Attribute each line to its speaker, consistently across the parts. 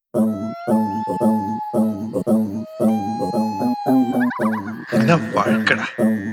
Speaker 1: என்ன வாழ்க்கடா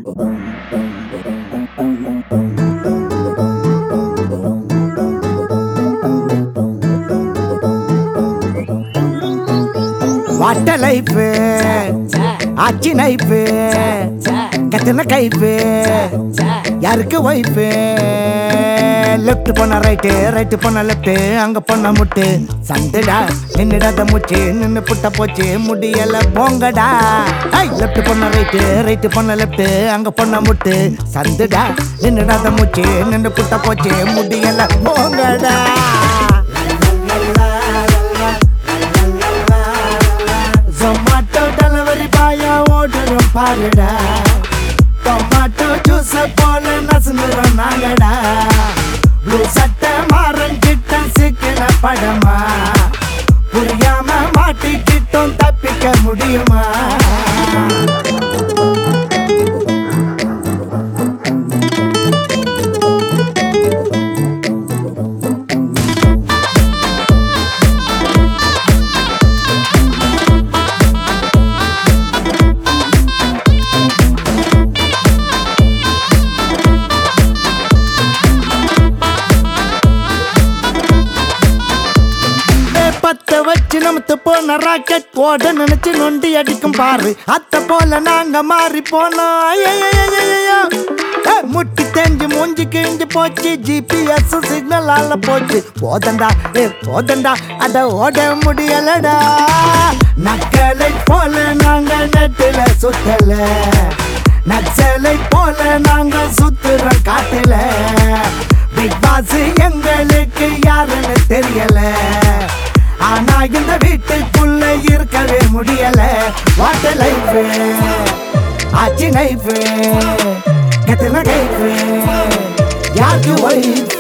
Speaker 2: வாட்ட லைஃப் ஆச்சி நைஃப் கத்தின கைப்பு யாருக்கு ஒய்ஃப் லெஃப்ட் போன ரைட்டு ரைட்டு போன லெஃப்ட் அங்க போன முட்டு சண்டுடா நின்னுடாத மூச்சு நின்னு புட்ட போச்சு முடியல போங்கடா லெஃப்ட் போன ரைட்டு ரைட்டு போன லெஃப்ட் அங்க போன முட்டு சந்துடா நின்னுடாத மூச்சு நின்னு புட்ட போச்சு முடியல போங்கடா ஜொமாட்டோ டெலிவரி பாயா ஓடுறோம் பாருடா டொமாட்டோ ஜூஸ் போல நசுங்குறோம் நாங்கடா ப்ளூ சட்டை மாறன் கிட்ட சிக்கின படமா புரியாம மாட்டிக்கிட்டோம் தப்பிக்க முடியுமா ஏய், பத்த வச்சு நமத்து போன ராக்கெட் ஓட நினைச்சு நொண்டி அடிக்கும் பாரு அத்த போல நாங்க மாறி போனோம் ஐயையையையையோ. ஏய், முட்டி தெரிஞ்சு மூஞ்சி கிழிஞ்சு போச்சு ஜிபிஎஸ் சிக்னல் ஆல போச்சு போதண்டா ஏ போதண்டா அத ஓட முடியலடா நக்கலை போல நாங்க நெட்டில சுத்தல நக்சலை போல நாங்க சுத்துற காட்டுல பிக் பாஸ் எங்களுக்கு யாருன்னு தெரியல ஆனா இந்த வீட்டுக்குள்ள இருக்கவே முடியல வாட்ட லைஃப் ஆச்சி நைஃப் கத்தின கைஃப் யாருக்கு ஒய்ஃப்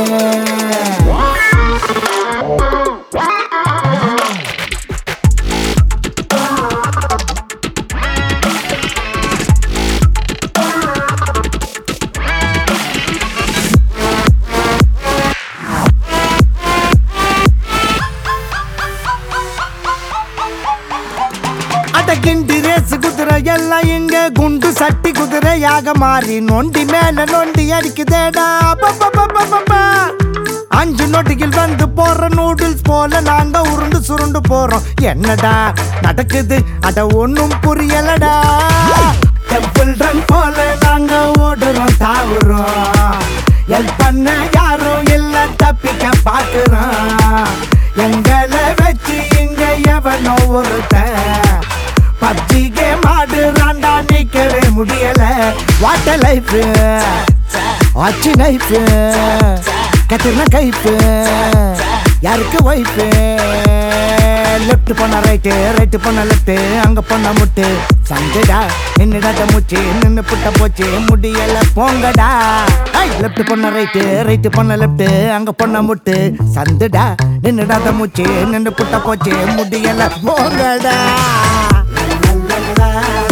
Speaker 2: அட கிண்டி ரேஸ் குதிரை எல்லாம் இங்க குண்டு சட்டி குதிரையாக மாறி நொண்டி மேல நொண்டி அடிக்குதேடா அப்பப்பப்பப்பப்பப்பா. அஞ்சு நொடியில் வந்து போற நூடுல்ஸ் போல நாங்க உருண்டு சுருண்டு போறோம் என்னடா நடக்குது அட ஒண்ணும் புரியலடா டெம்பிள் ரன் போல நாங்க ஓடுறோம் தாவுறோம் எல் பண்ண யாரும் இல்ல தப்பிக்க பாக்குறோம் எங்களை வச்சு இங்க எவனோ ஒருத்தன் பப்ஜி கேம் ஆடுறான்டா நிக்கவே முடியல வாட்ட லைஃப் ஆச்சு லைஃப் கத்தின கைப்பு யாருக்கு ஒய்ஃப் லெஃப்ட் போன ரைட்டு ரைட்டு போன லெஃப்ட் அங்க போன முட்டு சந்துடா நின்னுடாத மூச்சு நின்னு புட்ட போச்சு முடியல போங்கடா லெஃப்ட் போன ரைட்டு ரைட்டு போன லெஃப்ட் அங்க போன முட்டு சந்துடா நின்னுடாத மூச்சு நின்னு புட்ட போச்சு முடியல போங்கடா